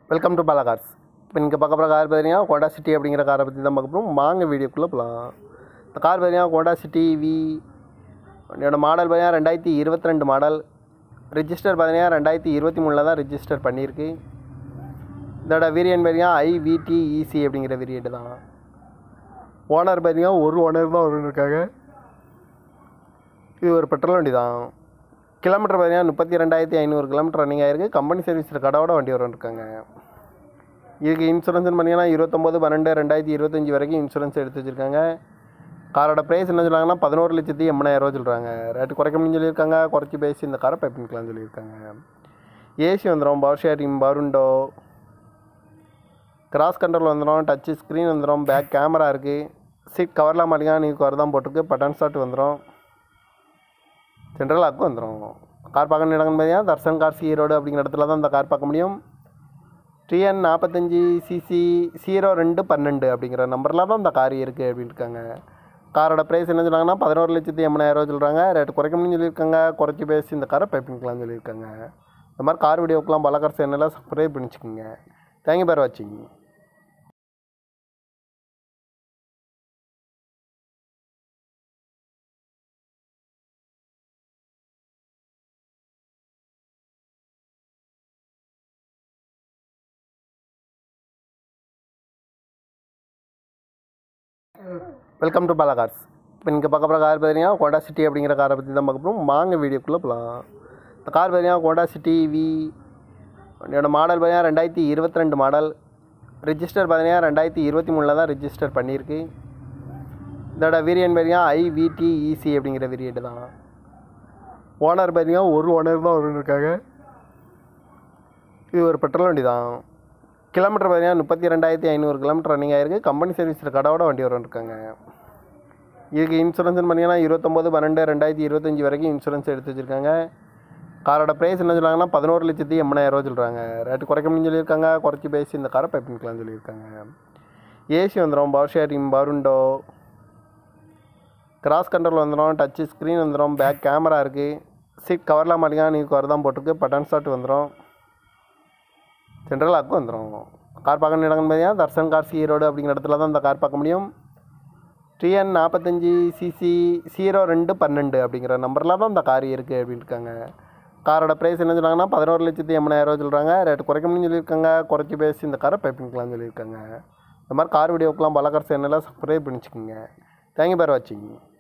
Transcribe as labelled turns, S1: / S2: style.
S1: welcome to Bala cars இப்போ நீங்கள் பார்க்க போகிற கார் பார்த்தீங்கன்னா கோண்டா சிட்டி அப்படிங்கிற காரை பற்றி தான் பார்க்க போகிறோம் வாங்க வீடியோக்குள்ளே போகலாம் இந்த கார் பார்த்தீங்கன்னா கோண்டா சிட்டி வி என்னோட மாடல் பார்த்தீங்கன்னா ரெண்டாயிரத்தி இருபத்தி ரெண்டு மாடல் ரிஜிஸ்டர் பார்த்தீங்கன்னா ரெண்டாயிரத்தி இருபத்தி மூணில் தான் ரிஜிஸ்டர் பண்ணியிருக்கு இதோட வேரியன்ட் பார்த்தீங்கன்னா ஐவிடி இசி அப்படிங்கிற வேரியண்ட் தான் ஓனர் பார்த்தீங்கன்னா ஒரு ஓனர் தான் ஒரு இருக்காங்க இது ஒரு பெட்ரோல் வண்டி தான் கிலோமீட்டர் பார்த்தீங்கன்னா முப்பத்தி ரெண்டாயிரத்தி ஐநூறு கிலோமீட்டர் ரன்னிங் ஆயிருக்கு கம்பெனி சர்வீஸில் கடவோட வண்டி வரும் இருக்காங்க இதுக்கு இன்சூரன்ஸ்னு பார்த்தீங்கன்னா இருபத்தொம்போது பன்னெண்டு ரெண்டாயிரத்தி இருபத்தஞ்சி வரைக்கும் இன்சூரன்ஸ் எடுத்து வச்சுருக்காங்க காரோட ப்ரைஸ் என்ன சொல்கிறாங்கன்னா பதினோரு லட்சத்தி எண்பதாயிரரூவா சொல்கிறாங்க ரேட்டு குறைக்க முடியும்னு சொல்லியிருக்காங்க குறைச்சி பேசி இந்த காரை பை பண்ணிக்கலாம்னு சொல்லியிருக்காங்க ஏசி வந்துடும் பவர் ஷேரிங் பருண்டோ கிராஸ் கண்ட்ரோல் வந்துடும் டச்சு ஸ்க்ரீன் வந்துடும் பேக் கேமரா இருக்குது சீட் கவர்லாம் மாட்டிங்கன்னா நீ கவர் தான் போட்டிருக்கு பட்டன் ஸ்டார்ட் வந்துடும் சென்ட்ரல் லாக்கு வந்துடும் கார் பார்க்க இடங்கன்னு பார்த்தீங்கன்னா தர்சன் கார் சி ரோடு அப்படிங்கிற இடத்துல தான் இந்த கார் பார்க்க முடியும் டிஎன் நாற்பத்தஞ்சி சிசி ஜீரோ ரெண்டு பன்னெண்டு அப்படிங்கிற நம்பரில் தான் இந்த கார் இருக்குது அப்படின்னு இருக்காங்க காரோட ப்ரைஸ் என்ன சொல்கிறாங்கன்னா பதினோரு லட்சத்தி எண்பதாயிரரூவா சொல்கிறாங்க ரேட்டு குறைக்க முடியும்னு சொல்லியிருக்காங்க குறைச்சி பேசி இந்த காரை பை பண்ணிக்கலாம்னு சொல்லியிருக்காங்க இந்த மாதிரி கார் வீடியோக்கெலாம் பல கார் சேனலில் சப்ஸ்கிரைப் பண்ணிச்சுக்கோங்க தேங்க்யூ பேர் வாட்சிங் வெல்கம் டு பாலா கார்ஸ் இப்போ நீங்கள் பார்க்க போகிற கார் பார்த்தீங்கன்னா கோண்டா சிட்டி அப்படிங்கிற காரை பற்றி தான் பார்க்க போகிறோம் வாங்க வீடியோக்குள்ளே போகலாம் இந்த கார் பார்த்தீங்கன்னா கோண்டா சிட்டி வி என்னோட மாடல் பார்த்தீங்கன்னா ரெண்டாயிரத்தி இருபத்தி ரெண்டு மாடல் ரிஜிஸ்டர் பார்த்தீங்கன்னா ரெண்டாயிரத்தி இருபத்தி மூணில் தான் ரிஜிஸ்டர் பண்ணியிருக்கு இதோட வேரியன்ட் பார்த்தீங்கன்னா ஐவிடி இசி அப்படிங்கிற வேரியண்ட் தான் ஓனர் பார்த்தீங்கன்னா ஒரு ஓனர் தான் ஒரு இருக்காங்க இது ஒரு பெட்ரோல் வண்டி தான் கிலோமீட்டர் பார்த்தீங்கன்னா முப்பத்தி ரெண்டாயிரத்தி ஐநூறு கிலோமீட்டர் ரன்னிங் ஆயிருக்கு கம்பெனி சர்வீஸில் கடவோட வண்டி வரும் இருக்காங்க இதுக்கு இன்சூரன்ஸ்னு பார்த்தீங்கன்னா இருபத்தொம்போது பன்னெண்டு ரெண்டாயிரத்தி இருபத்தஞ்சி வரைக்கும் இன்சூரன்ஸ் எடுத்து வச்சுருக்காங்க காரோட ப்ரைஸ் என்ன சொல்கிறாங்கன்னா பதினோரு லட்சத்தி எண்பதாயிரரூவா சொல்கிறாங்க ரேட்டு குறைக்க முடியும்னு சொல்லியிருக்காங்க குறைச்சி பேசி இந்த காரை பை பண்ணிக்கலாம்னு சொல்லியிருக்காங்க ஏசி வந்துடும் பவர் ஷேரிங் பருண்டோ கிராஸ் கண்ட்ரோல் வந்துடும் டச்சு ஸ்க்ரீன் வந்துடும் பேக் கேமரா இருக்குது சீட் கவர்லாம் மாட்டிங்கன்னா நீ கவர் தான் போட்டிருக்கு பட்டன் ஸ்டார்ட் வந்துடும் சென்ட்ரல் லாக்கு வந்துடும் கார் பார்க்க இடங்கன்னு பார்த்தீங்கன்னா தர்சன் கார் சி ரோடு அப்படிங்கிற இடத்துல தான் இந்த கார் பார்க்க முடியும் டிஎன் நாற்பத்தஞ்சி சிசி ஜீரோ ரெண்டு பன்னெண்டு அப்படிங்கிற நம்பரில் தான் இந்த கார் இருக்குது அப்படின்னு இருக்காங்க காரோட ப்ரைஸ் என்ன சொல்கிறாங்கன்னா பதினோரு லட்சத்தி எண்பதாயிரரூவா சொல்கிறாங்க ரேட்டு குறைக்க முடியும்னு சொல்லியிருக்காங்க குறைச்சி பேசி இந்த காரை பை பண்ணிக்கலாம்னு சொல்லியிருக்காங்க இந்த மாதிரி கார் வீடியோக்கெலாம் பல கார் சேனலில் சப்ஸ்கிரைப் பண்ணிச்சுக்கோங்க தேங்க்யூ பேர் வாட்சிங்